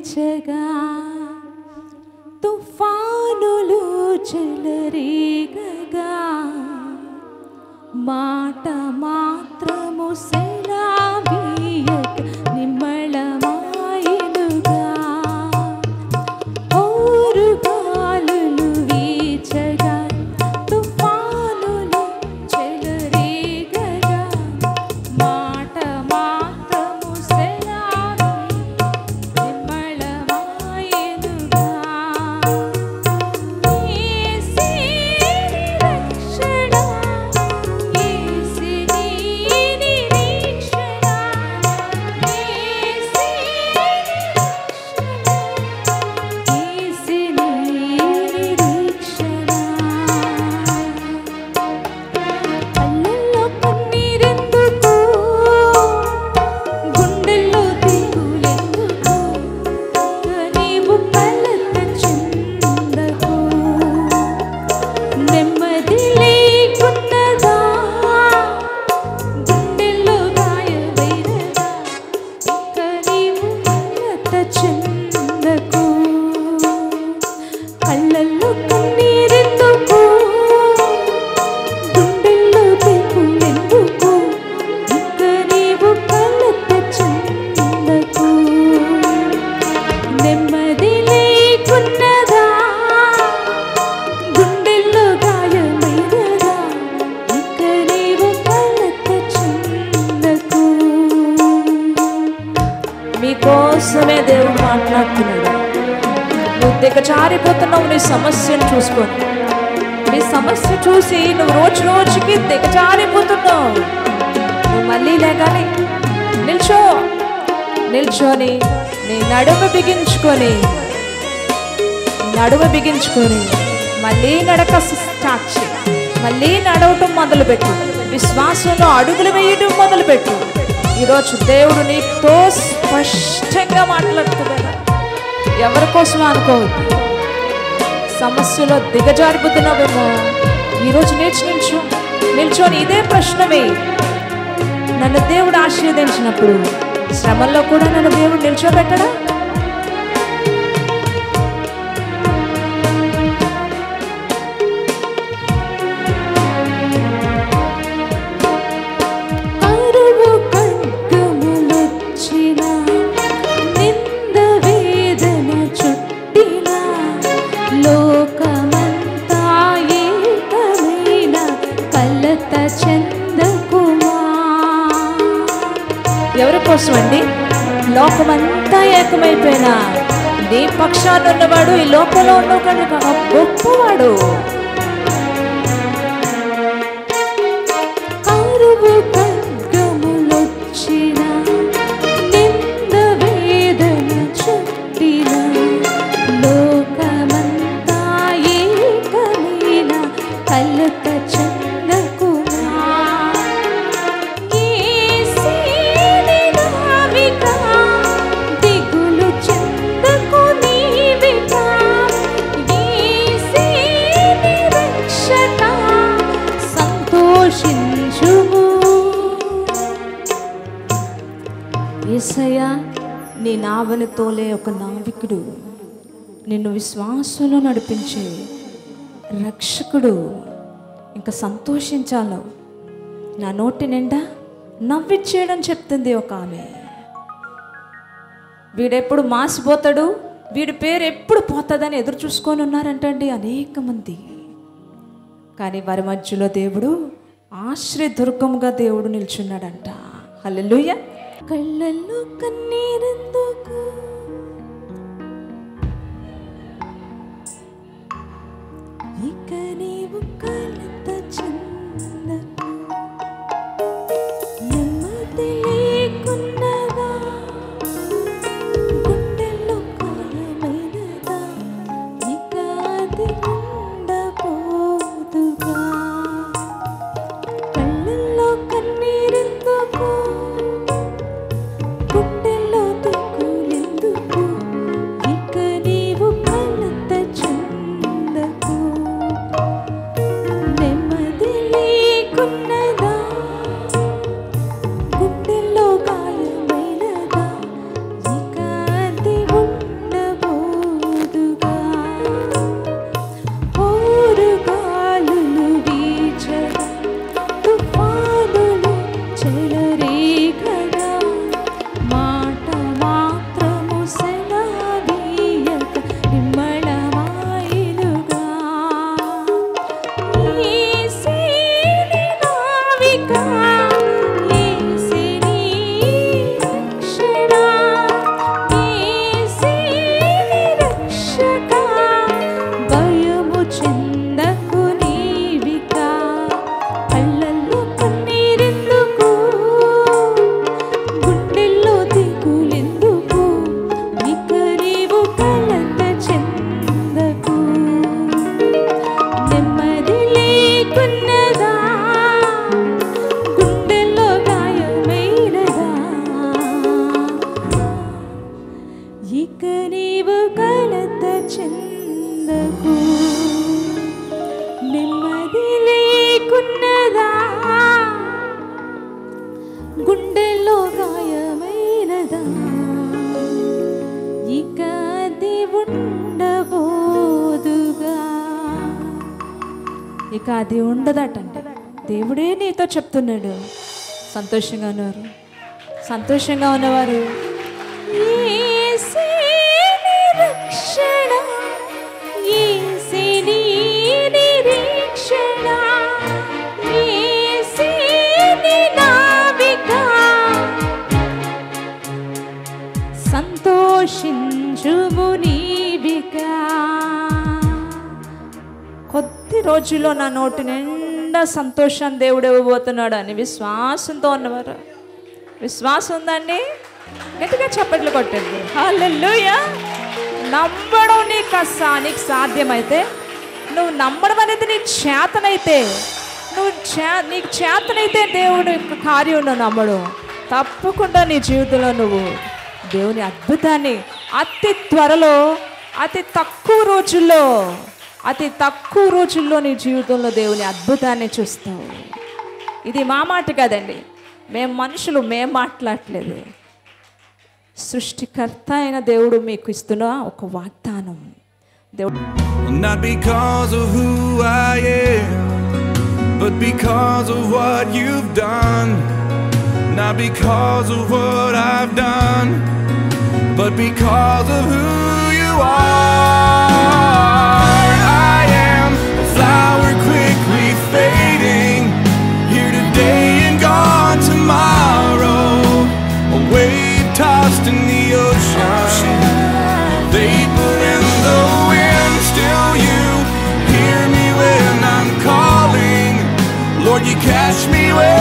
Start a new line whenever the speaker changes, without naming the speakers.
వీచగా తుఫానులు చెలరేగగా మాట మాత్రము సెలావీయక నిమ్మళమాయనుగా ఓరుగాలులు వీచగా తుఫానులు చెలరేగగా మాట మాత్రము సెలావీ నిమ్మళమాయనుగా యేసే రక్షణ యేసే నిరీక్షణ యేసే యేసే నిరీక్షణ కళ్ళల్లో కన్నీరెందుకు గుండెల్లో దిగులెందుకు నీవు కలత చెందకు నెమ్మది లేకున్నదా గుండెల్లో గాయమైనదా ఇక నీవు కలత చెందకు కళ్ళల్లో కన్నీరెందుకు గుండెల్లో దిగులెందుకు ఇక నీవు కలత చెందకు నెమ్మది లేకున్నదా గుండెల్లో గాయమైనదా ఇక నీవు కలత చెందకు
మీకోసమే దేవుడు మాట్లాడుతున్నాడు నువ్వు దిగజారిపోతున్నావు నీ సమస్యను చూసుకొని నీ సమస్య చూసి నువ్వు రోజు రోజుకి దిగజారిపోతున్నావు నువ్వు మళ్ళీ లేగాలి నిల్చో నిల్చొని నీ నడుము బిగించుకొని నడుము బిగించుకొని మళ్ళీ నడక స్టార్ట్ చేయి మళ్ళీ నడవటం మొదలుపెట్టు విశ్వాసంలో అడుగులు వేయడం మొదలుపెట్టు ఈరోజు దేవుడు నీతో స్పష్టంగా మాట్లాడుతున్నాడు ఎవరి కోసం అనుకోవద్దు సమస్యలో దిగజారిపోతున్నావేమో ఈరోజు నేర్చి నిల్చో నిల్చొని ఇదే ప్రశ్నవే నన్ను దేవుడు ఆశీర్వదించినప్పుడు శ్రమల్లో కూడా నన్ను దేవుడు నిల్చోబెట్టడా
కరువు ఖడ్గములొచ్చిన నింద వేదన చుట్టిన లోకమంతా ఏకమైన కలత చెందకుమా
ఎవరి కోసం అండి లోకమంతా ఏకమైపోయినా నీ పక్షాన ఉన్నవాడు ఈ లోకంలో ఉన్నావు కనుక గొప్పవాడు
కరువు ఖడ్గములొచ్చిన నింద వేదన చుట్టిన లోకమంతా ఏకమైన కలత చెందకుమా యేసేని నావిక దిగులు చెందకు నీవిక యేసేని రక్షణ సంతోషించుము
ఏసయ్యా నీ నావని తోలే ఒక నావికుడు నిన్ను విశ్వాసంలో నడిపించే రక్షకుడు ఇంకా సంతోషించాలో నా నోటి నిండా నవ్విచ్చేయడం చెప్తుంది ఒక ఆమె వీడెప్పుడు మాసిపోతాడు వీడి పేరు ఎప్పుడు పోతుందని ఎదురు చూసుకొని ఉన్నారంటండి అనేక మంది కానీ వారి మధ్యలో దేవుడు ఆశ్రయ దుర్గముగా దేవుడు నిల్చున్నాడంట హల్లెలూయా
కళ్ళల్లో కన్నీరెందుకు ఇక నీవు కలత చెందకు నెమ్మది లేకున్నదా గుండెల్లో కాలమైనదా ఇక అది ఉండబోదుగా కళ్ళల్లో కన్నీరెందుకు గుండెల్లో దిక్కులెందుకు ఇక నీవు కలత చెందకు నెమ్మది లేకున్నదా గుండెల్లో గాయమైనదా ఇక అది ఉండబోదుగా
ఇక అది ఉండదటంట దేవుడే నీతో చెప్తున్నాడు సంతోషంగా ఉన్నారు సంతోషంగా ఉన్నవారు
యేసే నీ రక్షణ యేసే నీ నిరీక్షణ యేసే నీ నావిక
సంతోషించుము నీవిగా కొద్ది రోజుల్లో నా నోటి నిండా సంతోషం దేవుడు ఇవ్వబోతున్నాడు అని విశ్వాసంతో ఉన్నవారు విశ్వాసం ఉందండి గట్టిగా చప్పట్లు కొట్టండి హల్లెలూయా నమ్మడం నీకు అస- నీకు సాధ్యమైతే నువ్వు నమ్మడం అనేది నీకు చేతనైతే నువ్వు చే నీకు చేతనైతే దేవుడు యొక్క కార్యం నువ్వు నమ్మడం తప్పకుండా నీ జీవితంలో నువ్వు దేవుని అద్భుతాన్ని అతి త్వరలో అతి తక్కువ రోజుల్లో అతి తక్కువ రోజుల్లో నీ జీవితంలో దేవుని అద్భుతాన్ని చూస్తావు ఇది మా మాట కాదండి మేము మనుషులు మేము మాట్లాడట్లేదు సృష్టికర్త అయిన దేవుడు మీకు ఇస్తున్న ఒక వాగ్దానం దేవుడు
Not because of who I am, but because of what you've done. Not because of what I've done, but because of who you are. I am a flower quickly fading, here today and gone tomorrow. A wave tossed in the ocean, vapor in the wind. Still, you hear me when I'm calling. Lord, you catch me when